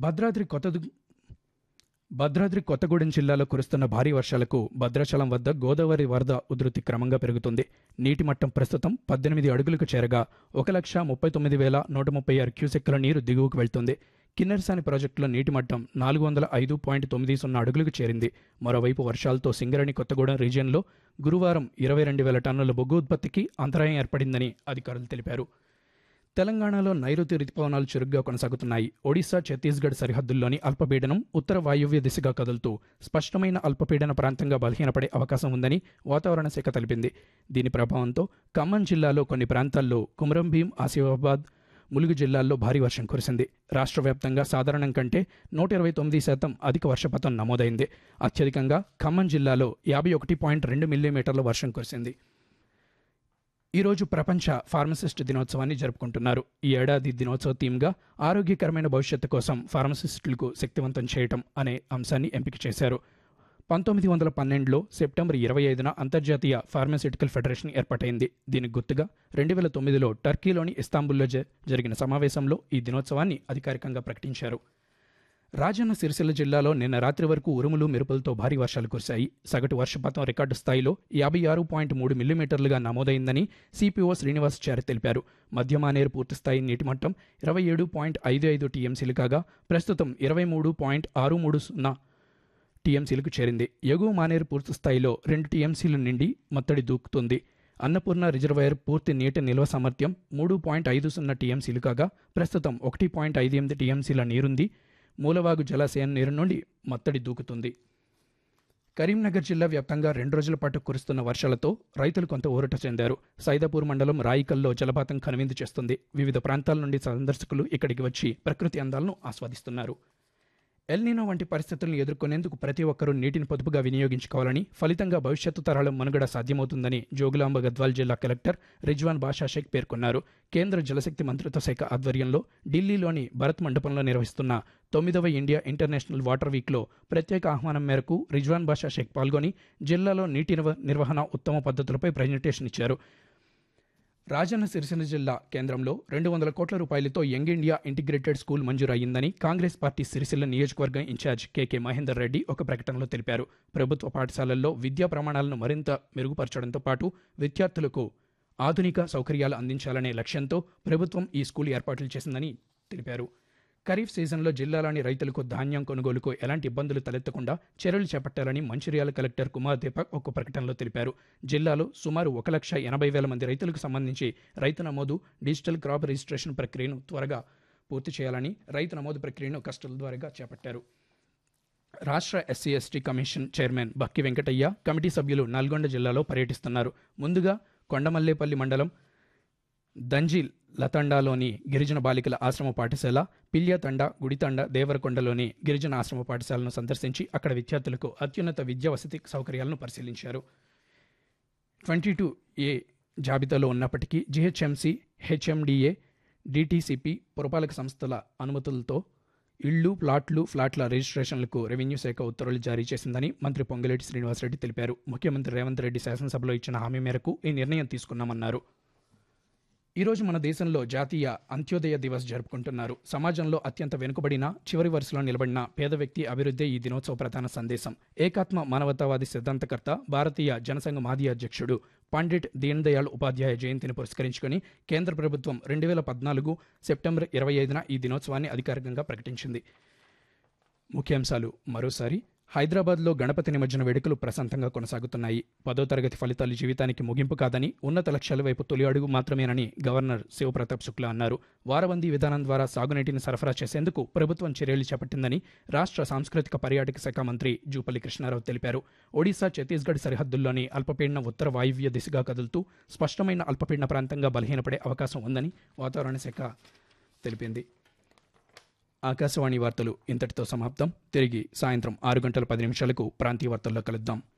భద్రాద్రి కొత్త భద్రాద్రి కొత్తగూడెం జిల్లాలో కురుస్తున్న భారీ వర్షాలకు భద్రాచలం వద్ద గోదావరి వరద ఉధృతి క్రమంగా పెరుగుతుంది నీటి మట్టం ప్రస్తుతం పద్దెనిమిది అడుగులకు చేరగా ఒక లక్ష ముప్పై తొమ్మిది వేల నూట ముప్పై ఆరు క్యూసెక్కుల నీరు దిగువకు వెళ్తుంది కిన్నెరసాని ప్రాజెక్టులో నీటి మట్టం నాలుగు వందల ఐదు పాయింట్ తొమ్మిది సున్నా అడుగులకు చేరింది మరోవైపు వర్షాలతో సింగరణి కొత్తగూడెం రీజియన్లో గురువారం ఇరవై రెండు వేల టన్నుల బొగ్గు ఉత్పత్తికి అంతరాయం ఏర్పడిందని అధికారులు తెలిపారు తెలంగాణలో నైరుతి రుతుపవనాలు చురుగ్గా కొనసాగుతున్నాయి ఒడిశా ఛత్తీస్గఢ్ సరిహద్దుల్లోని అల్పపీడనం ఉత్తర వాయువ్య దిశగా కదులుతూ స్పష్టమైన అల్పపీడన ప్రాంతంగా బలహీనపడే అవకాశం ఉందని వాతావరణ శాఖ తెలిపింది దీని ప్రభావంతో ఖమ్మం జిల్లాలో కొన్ని ప్రాంతాల్లో కుమరం భీం ఆసిఫాబాద్ ములుగు జిల్లాల్లో భారీ వర్షం కురిసింది రాష్ట్ర వ్యాప్తంగా సాధారణం కంటే నూట ఇరవై తొమ్మిది శాతం అధిక వర్షపాతం నమోదైంది అత్యధికంగా ఖమ్మం జిల్లాలో యాభై ఒకటి పాయింట్ రెండు మిల్లీమీటర్ల వర్షం కురిసింది ఈరోజు ప్రపంచ ఫార్మసిస్ట్ దినోత్సవాన్ని జరుపుకుంటున్నారు ఈ ఏడాది దినోత్సవ థీమ్గా ఆరోగ్యకరమైన భవిష్యత్తు కోసం ఫార్మసిస్టులకు శక్తివంతం చేయటం అనే అంశాన్ని ఎంపిక చేశారు పంతొమ్మిది వందల పన్నెండులో సెప్టెంబర్ ఇరవై ఐదున అంతర్జాతీయ ఫార్మాస్యూటికల్ ఫెడరేషన్ ఏర్పాటైంది దీనికి గుర్తుగా రెండు వేల తొమ్మిదిలో టర్కీలోని ఇస్తాంబుల్లో జ- జరిగిన సమావేశంలో ఈ దినోత్సవాన్ని అధికారికంగా ప్రకటించారు రాజన్న సిరిసిల్ల జిల్లాలో నిన్న రాత్రి వరకు ఉరుములు మెరుపులతో భారీ వర్షాలు కురిశాయి సగటు వర్షపాతం రికార్డు స్థాయిలో యాభై ఆరు పాయింట్ మూడు మిల్లీమీటర్లుగా నమోదైందని సిపిఓ శ్రీనివాసాచారి తెలిపారు మధ్యమానేరు పూర్తిస్థాయి నీటి మట్టం ఇరవై ఏడు పాయింట్ ఐదు ఐదు టీఎంసీలు కాగా ప్రస్తుతం ఇరవై మూడు పాయింట్ ఆరు మూడు సున్నా టీఎంసీలకు చేరింది ఎగువ మానేరు పూర్తి స్థాయిలో రెండు టీఎంసీలు నిండి మత్తడి దూకుతుంది అన్నపూర్ణ రిజర్వాయర్ పూర్తి నీటి నిల్వ సామర్థ్యం మూడు పాయింట్ ఐదు సున్నా టీఎంసీలు కాగా ప్రస్తుతం ఒకటి పాయింట్ ఐదు ఎనిమిది టీఎంసీల నీరుంది మూలవాగు జలాశయం నీరు నుండి మత్తడి దూకుతుంది కరీంనగర్ జిల్లా వ్యాప్తంగా రెండు రోజుల పాటు కురుస్తున్న వర్షాలతో రైతులు కొంత ఊరట చెందారు సైదాపూర్ మండలం రాయికల్లో జలపాతం కనువిందు చేస్తుంది వివిధ ప్రాంతాల నుండి సందర్శకులు ఇక్కడికి వచ్చి ప్రకృతి అందాలను ఆస్వాదిస్తున్నారు ఎల్నినో వంటి పరిస్థితులను ఎదుర్కొనేందుకు ప్రతి ఒక్కరూ నీటిని పొదుపుగా వినియోగించుకోవాలని ఫలితంగా భవిష్యత్తు తరాల మనుగడ సాధ్యమవుతుందని జోగులాంబ గద్వాల్ జిల్లా కలెక్టర్ రిజ్వాన్ బాషా షేక్ పేర్కొన్నారు కేంద్ర జలశక్తి మంత్రిత్వ శాఖ ఆధ్వర్యంలో ఢిల్లీలోని భరత్ మండపంలో నిర్వహిస్తున్న తొమ్మిదవ ఇండియా ఇంటర్నేషనల్ వాటర్ వీక్లో ప్రత్యేక ఆహ్వానం మేరకు రిజ్వాన్ బాషా షేక్ పాల్గొని జిల్లాలో నీటి నిర్వ- నిర్వహణ ఉత్తమ పద్ధతులపై ప్రజెంటేషన్ ఇచ్చారు రాజన్న సిరిసిల్ల జిల్లా కేంద్రంలో రెండు వందల కోట్ల రూపాయలతో యంగ్ ఇండియా ఇంటిగ్రేటెడ్ స్కూల్ మంజూరు అయ్యిందని కాంగ్రెస్ పార్టీ సిరిసిల్ల నియోజకవర్గం ఇన్ఛార్జ్ కెకే మహేందర్ రెడ్డి ఒక ప్రకటనలో తెలిపారు ప్రభుత్వ పాఠశాలల్లో విద్యా ప్రమాణాలను మరింత మెరుగుపరచడంతో పాటు విద్యార్థులకు ఆధునిక సౌకర్యాలు అందించాలనే లక్ష్యంతో ప్రభుత్వం ఈ స్కూల్ ఏర్పాట్లు చేసిందని తెలిపారు ఖరీఫ్ సీజన్లో జిల్లాలోని రైతులకు ధాన్యం కొనుగోలుకు ఎలాంటి ఇబ్బందులు తలెత్తకుండా చర్యలు చేపట్టాలని మంచిర్యాల కలెక్టర్ కుమార్ దీపక్ ఒక ప్రకటనలో తెలిపారు జిల్లాలో సుమారు ఒక లక్ష ఎనభై వేల మంది రైతులకు సంబంధించి రైతు నమోదు డిజిటల్ క్రాప్ రిజిస్ట్రేషన్ ప్రక్రియను త్వరగా పూర్తి చేయాలని రైతు నమోదు ప్రక్రియను కస్టల్ ద్వారా చేపట్టారు రాష్ట్ర SC ST commission chairman Bakki Venkataiah committee సభ్యులు నల్గొండ జిల్లాలో పర్యటిస్తున్నారు ముందుగా కొండమల్లేపల్లి మండలం దంజిల్ లతండాలోని గిరిజన బాలికల ఆశ్రమ పాఠశాల పిల్యతండ గుడితండ దేవరకొండలోని గిరిజన ఆశ్రమ పాఠశాలను సందర్శించి అక్కడ విద్యార్థులకు అత్యున్నత విద్యా వసతి సౌకర్యాలను పరిశీలించారు ట్వంటీ టూ ఏ జాబితాలో ఉన్నప్పటికీ జిహెచ్ఎంసి హెచ్ఎండిఏ డిటిసిపి పురపాలక సంస్థల అనుమతులతో ఇళ్లు ప్లాట్లు ఫ్లాట్ల రిజిస్ట్రేషన్లకు రెవెన్యూ శాఖ ఉత్తర్వులు జారీ చేసిందని మంత్రి పొంగులేటి శ్రీనివాసరెడ్డి తెలిపారు ముఖ్యమంత్రి రేవంత్ రెడ్డి శాసనసభలో ఇచ్చిన హామీ మేరకు ఈ నిర్ణయం తీసుకున్నామన్నారు ఈరోజు మన దేశంలో జాతీయ అంత్యోదయ దివస్ జరుపుకుంటున్నారు సమాజంలో అత్యంత వెనుకబడిన చివరి వరుసలో నిలబడిన పేద వ్యక్తి అభివృద్ధి ఈ దినోత్సవ ప్రధాన సందేశం ఏకాత్మ మానవతావాది సిద్ధాంతకర్త భారతీయ జనసంఘ మాజీ అధ్యక్షుడు పండిట్ దీన్ దయాళ్ ఉపాధ్యాయ జయంతిని పురస్కరించుకొని కేంద్ర ప్రభుత్వం రెండు వేల పద్నాలుగు సెప్టెంబర్ ఇరవై ఐదున ఈ దినోత్సవాన్ని అధికారికంగా ప్రకటించింది ముఖ్యాంశాలు మరోసారి హైదరాబాద్లో గణపతి నిమజ్జన వేడుకలు ప్రశాంతంగా కొనసాగుతున్నాయి పదో తరగతి ఫలితాలు జీవితానికి ముగింపు కాదని ఉన్నత లక్ష్యాల వైపు తొలి అడుగు మాత్రమేనని గవర్నర్ శివప్రతాప్ శుక్లా అన్నారు వారబందీ విధానం ద్వారా సాగునీటిని సరఫరా చేసేందుకు ప్రభుత్వం చర్యలు చేపట్టిందని రాష్ట్ర సాంస్కృతిక పర్యాటక శాఖ మంత్రి జూపల్లి కృష్ణారావు తెలిపారు ఒడిశా ఛత్తీస్గఢ్ సరిహద్దుల్లోని అల్పపీడన ఉత్తర వాయువ్య దిశగా కదులుతూ స్పష్టమైన అల్పపీడన ప్రాంతంగా బలహీనపడే అవకాశం ఉందని వాతావరణ శాఖ తెలిపింది ఆకాశవాణి వార్తలు ఇంతటితో సమాప్తం తిరిగి సాయంత్రం ఆరు గంటల పది నిమిషాలకు ప్రాంతీయ వార్తల్లో కలుద్దాం